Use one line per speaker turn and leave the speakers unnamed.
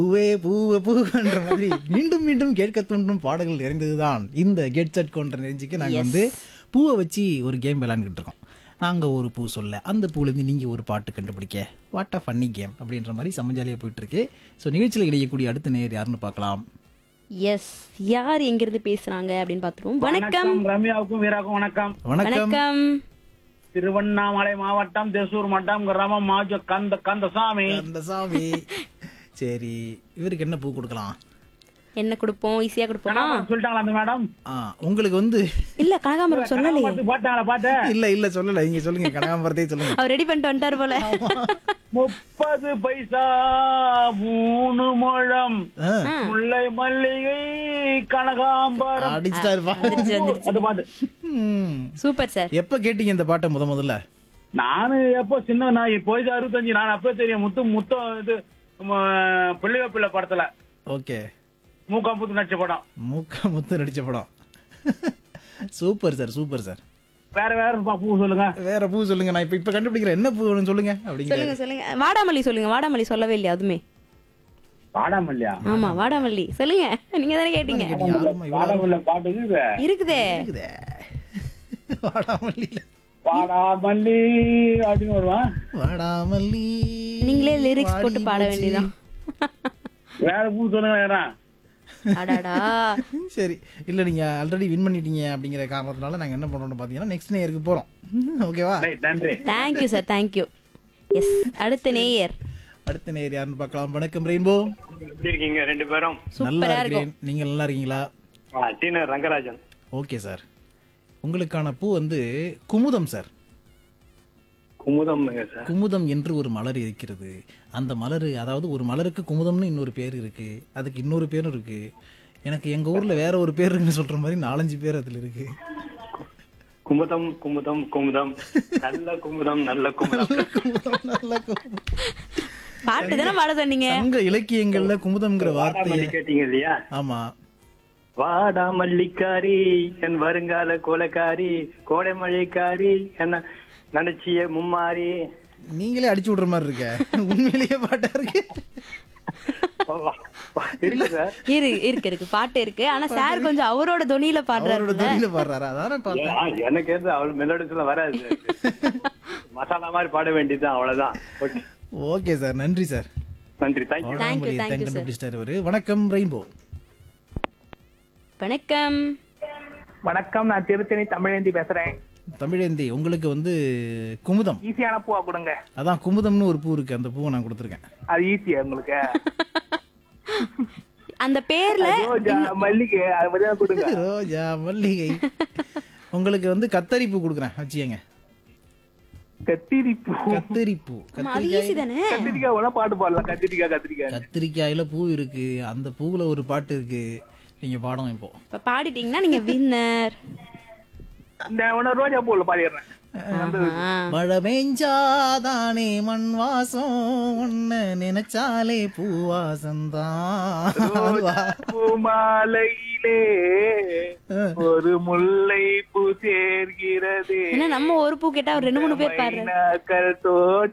பூவே பூவே பூன்ற மாதிரி மீண்டும் மீண்டும் கேட்க தோன்றும் பாடல்கள் நிறைந்ததுதான் இந்த கெட் செட் கொண்ட நெஞ்சுக்கு நாங்க வந்து பூவை வச்சு ஒரு கேம் விளையாண்டுக்கிட்டு இருக்கோம் நாங்க ஒரு பூ சொல்ல அந்த பூலேருந்து நீங்க ஒரு பாட்டு கண்டுபிடிக்க வாட் அ ஃபன்னி கேம் அப்படின்ற மாதிரி சமஜாலியா போயிட்டு இருக்கு ஸோ நிகழ்ச்சியில் இடையக்கூடிய அடுத்த நேர் யாருன்னு பார்க்கலாம்
எஸ் யார் எங்கிருந்து பேசுறாங்க அப்படின்னு பார்த்துருவோம் வணக்கம்
ரம்யாவுக்கும் வீராவுக்கும் வணக்கம்
வணக்கம்
வணக்கம்
திருவண்ணாமலை மாவட்டம் தேசூர் மட்டம் கிராமம் மாஜ கந்த கந்தசாமி
அந்த சாமி சரி இவருக்கு என்ன பூ கொடுக்கலாம்
என்ன கொடுப்போம் ஈஸியா கொடுப்போமா
சொல்லிட்டாங்களா அந்த மேடம்
ஆ உங்களுக்கு வந்து
இல்ல கனகாமரம் சொல்லலையே
பாட்டு பாட்டாங்களா பாட்டு
இல்ல இல்ல சொல்லல நீங்க சொல்லுங்க கனகாம்பரத்தையே சொல்லுங்க
அவர் ரெடி பண்ணிட்டு வந்துட்டார் போல
முப்பது பைசா மூணு முழம்
ஆ,
முல்லை மல்லிகை கனகாம்பரம்
அடிச்சுட்டா இருப்பா
வந்துருச்சு வந்துருச்சு
அது பாட்டு
ம்.
சூப்பர் சார்
எப்ப கேட்டீங்க இந்த பாட்டை முத முதல்ல
நானு எப்போ சின்ன நான் இப்போது அறுபத்தஞ்சு நான் அப்பவே தெரியும் முத்து முத்தம் இது ம- பிள்ளைய பிள்ளை படத்துல
ஓகே
மூக்காம்பூத்து நடிச்ச படம்
மூக்க முத்து நடிச்ச படம் சூப்பர் சார் சூப்பர் சார்
வேற வேற பா- பூ சொல்லுங்க
வேற பூ சொல்லுங்க நான் இப்ப இப்ப கண்டுபிடிக்கிறேன் என்ன பூ வேணும் சொல்லுங்க அப்படிங்கிற
சொல்லுங்க சொல்லுங்க வாடாமல்லி சொல்லுங்க வாடாமல்லி சொல்லவே இல்லையா அதுமே
பாடாமல்லையா
ஆமா வாடாமல்லி சொல்லுங்க நீங்க தானே கேட்டீங்க
யாரும்மா இவ்வளவு
பாடாமல்ல பாட்டுக்கு இது.
இருக்குதே
இருக்குதே வாடாமல்லியில
பாடாமல்லி அப்படின்னு வருவான்
வாடாமல்லி
நீங்களே லிரிக்ஸ்
வாடி
போட்டு பாட
போச்சு.
வேண்டியதான்
வேற பூ சொல்லுங்க வேற
அடாடா
சரி இல்ல நீங்க ஆல்ரெடி வின் பண்ணிட்டீங்க அப்படிங்கிற காரணத்தினால நாங்க என்ன பண்றோம்னு பாத்தீங்கன்னா நெக்ஸ்ட் நேயருக்கு போறோம் ஓகேவா
ரைட் நன்றி
தேங்க்யூ சார் தேங்க்யூ எஸ் அடுத்த நேயர்
அடுத்த நேயர் யாருன்னு பார்க்கலாம் வணக்கம் ரெயின்போ
எப்படி இருக்கீங்க ரெண்டு பேரும்
நல்லா
சூப்பரா
இருக்கிறேன் நீங்க நல்லா இருக்கீங்களா
டீனர் ரங்கராஜன்
ஓகே சார் உங்களுக்கான பூ வந்து குமுதம் சார்
குமுதம் சார்
குமுதம் என்று ஒரு மலர் இருக்கிறது அந்த மலர் அதாவது ஒரு மலருக்கு குமுதம்னு இன்னொரு பேர் இருக்கு அதுக்கு இன்னொரு பேரும் இருக்கு எனக்கு எங்க ஊர்ல வேற ஒரு பேர் இருக்குன்னு சொல்ற மாதிரி நாலஞ்சு பேர் அதுல இருக்கு
குமுதம் குமுதம் குமுதம் நல்ல குமுதம் நல்ல குமுதம்
குமுதம், நல்ல குமுதம்.
பாட்டு தானே பாட சொன்னீங்க
சங்க இலக்கியங்கள்ல குமுதம்ங்கிற வார்த்தைய
வாடாமல்லி கேட்டீங்க இல்லையா
ஆமா
வாடா மல்லிக்காரி என் வருங்கால கோலக்காரி கோடை மழைக்காரி என்ன நினைச்சிய மும்மாரி
நீங்களே அடிச்சு விடுற மாதிரி இருக்க உண்மையிலேயே பாட்டா இருக்கு
வா, வா, வா. இருக்கு சார்
இரு இருக்கு இருக்கு பாட்டு இருக்கு ஆனா சார் கொஞ்சம் அவரோட தொனியில பாடுறாரு
அவரோட தொழில பாடுறாரு அதானே பார்த்தேன்
ஆ, எனக்கு எது அவள் மெலோடிஸ்ல வராது மசாலா மாதிரி பாட வேண்டியதுதான் அவ்வளவுதான் ஓகே
ஓகே சார் நன்றி சார்
நன்றி thank you
Thank you, thank you, sir.
கண்டுபிடிச்சிட்டாரு அவரு வணக்கம் ரெயின்போ
வணக்கம்
வணக்கம் நான் திருத்தணி தமிழேந்தி பேசுறேன்
தமிழேந்தி உங்களுக்கு வந்து குமுதம்
ஈஸியான பூவா கொடுங்க
அதான் குமுதம்னு ஒரு பூ இருக்கு அந்த பூவை நான் கொடுத்துருக்கேன்
அது ஈஸியா உங்களுக்கு
அந்த பேர்ல
ரோஜா மல்லிகை அது மாதிரியா கொடுங்க
ரோஜா மல்லிகை உங்களுக்கு வந்து கத்தரி பூ கொடுக்குறேன் வச்சுக்கங்க
கத்திரி பூ
கத்தரி பூ
ஆமா, அது ஈஸி தானே
கத்திரிக்காய் வேணா பாட்டு பாடலாம் கத்திரிக்காய் கத்திரிக்காய்
கத்திரிக்காயில பூ இருக்கு அந்த பூவுல ஒரு பாட்டு இருக்கு நீங்க பாடம் இப்போ
இப்ப பாடிட்டீங்கன்னா நீங்க வின்னர்
இந்த உன ரோஜா பூல பாடிடுறேன்
மழை பெஞ்சாதானே மண் வாசம் உன்ன நினைச்சாலே பூவாசந்தான்
பூமாலையிலே ஒரு முல்லை பூ சேர்கிறது
ஏன்னா நம்ம ஒரு பூ கேட்டா ஒரு ரெண்டு மூணு பேர் பாடுறாரு
மைனாக்கள் தோட்ட